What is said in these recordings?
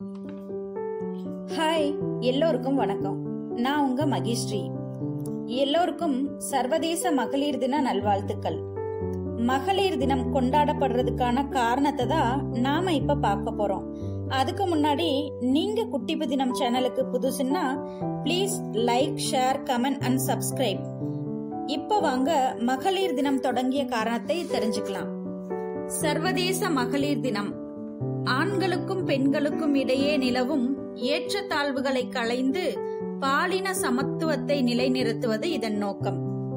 hi எல்லோருக்கும் வணக்கம் நான் உங்க மகிஸ்ரீ எல்லோருக்கும் சர்வதேச மகளிர் தின நல்வாழ்த்துக்கள் மகளிர் தினம் கொண்டாடப்படுறதுக்கான காரணத்தை தான் நாம இப்ப பார்க்க போறோம் அதுக்கு முன்னாடி நீங்க குட்டிப்பு தினம் சேனலுக்கு புதுசுன்னா please like share comment and subscribe இப்ப வாங்க மகளிர் தினம் தொடங்கிய காரணத்தை தெரிஞ்சுக்கலாம் சர்வதேச மகளிர் தினம் ஆண்களுக்கும் பெண்களுக்கும் இடையே நிலவும் ஏற்றத்தாழ்வுகளை களைந்து பாலின சமத்துவத்தை நிலைநிறுத்துவது இதன் நோக்கம்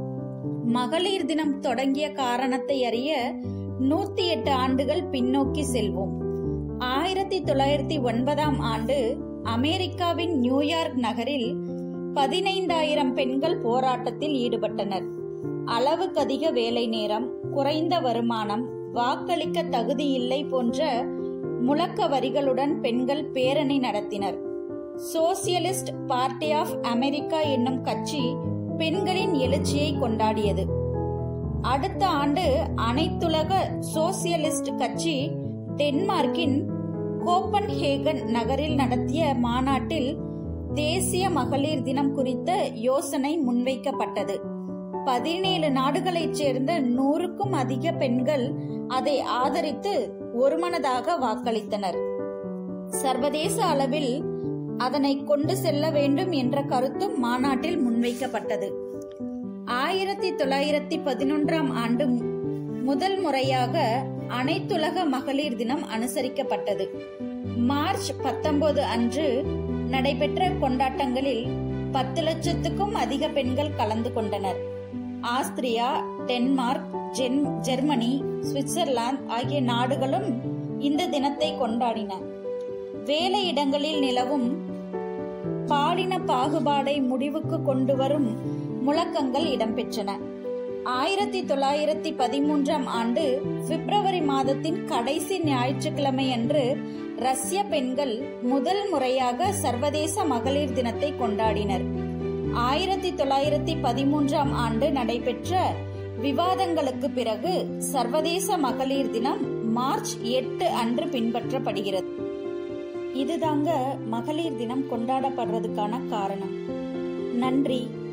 மகளிர் தினம் தொடங்கிய காரணத்தை அறிய நூத்தி எட்டு ஆண்டுகள் பின்னோக்கி செல்வோம் ஆயிரத்தி தொள்ளாயிரத்தி ஒன்பதாம் ஆண்டு அமெரிக்காவின் நியூயார்க் நகரில் பதினைந்தாயிரம் பெண்கள் போராட்டத்தில் ஈடுபட்டனர் அளவுக்கதிக வேலை நேரம் குறைந்த வருமானம் வாக்களிக்க தகுதியில்லை போன்ற முழக்க வரிகளுடன் பெண்கள் பேரணி நடத்தினர் சோசியலிஸ்ட் பார்ட்டி ஆஃப் அமெரிக்கா என்னும் கட்சி பெண்களின் எழுச்சியை கொண்டாடியது அடுத்த ஆண்டு அனைத்துலக சோசியலிஸ்ட் கட்சி டென்மார்க்கின் கோப்பன்ஹேகன் நகரில் நடத்திய மாநாட்டில் தேசிய மகளிர் தினம் குறித்த யோசனை முன்வைக்கப்பட்டது பதினேழு நாடுகளைச் சேர்ந்த நூறுக்கும் அதிக பெண்கள் அதை ஆதரித்து ஒருமனதாக வாக்களித்தனர் சர்வதேச அளவில் அதனை கொண்டு செல்ல வேண்டும் என்ற கருத்தும் மாநாட்டில் முன்வைக்கப்பட்டது ஆயிரத்தி தொள்ளாயிரத்தி பதினொன்றாம் ஆண்டு முதல் முறையாக அனைத்துலக மகளிர் தினம் அனுசரிக்கப்பட்டது மார்ச் பத்தொன்பது அன்று நடைபெற்ற கொண்டாட்டங்களில் பத்து லட்சத்துக்கும் அதிக பெண்கள் கலந்து கொண்டனர் ஆஸ்திரியா டென்மார்க் ஜெர்மனி சுவிட்சர்லாந்து ஆகிய நாடுகளும் இந்த தினத்தை கொண்டாடின வேலையிடங்களில் நிலவும் பாலின பாகுபாடை முடிவுக்கு கொண்டு வரும் முழக்கங்கள் இடம்பெற்றன ஆயிரத்தி தொள்ளாயிரத்தி பதிமூன்றாம் ஆண்டு பிப்ரவரி மாதத்தின் கடைசி ஞாயிற்றுக்கிழமை அன்று ரஷ்ய பெண்கள் முதல் முறையாக சர்வதேச மகளிர் தினத்தை கொண்டாடினர் ஆயிரத்தி தொள்ளாயிரத்தி பதிமூன்றாம் ஆண்டு நடைபெற்ற விவாதங்களுக்கு பிறகு சர்வதேச மகளிர் தினம் மார்ச் எட்டு அன்று பின்பற்றப்படுகிறது இதுதாங்க மகளிர் தினம் கொண்டாடப்படுறதுக்கான காரணம் நன்றி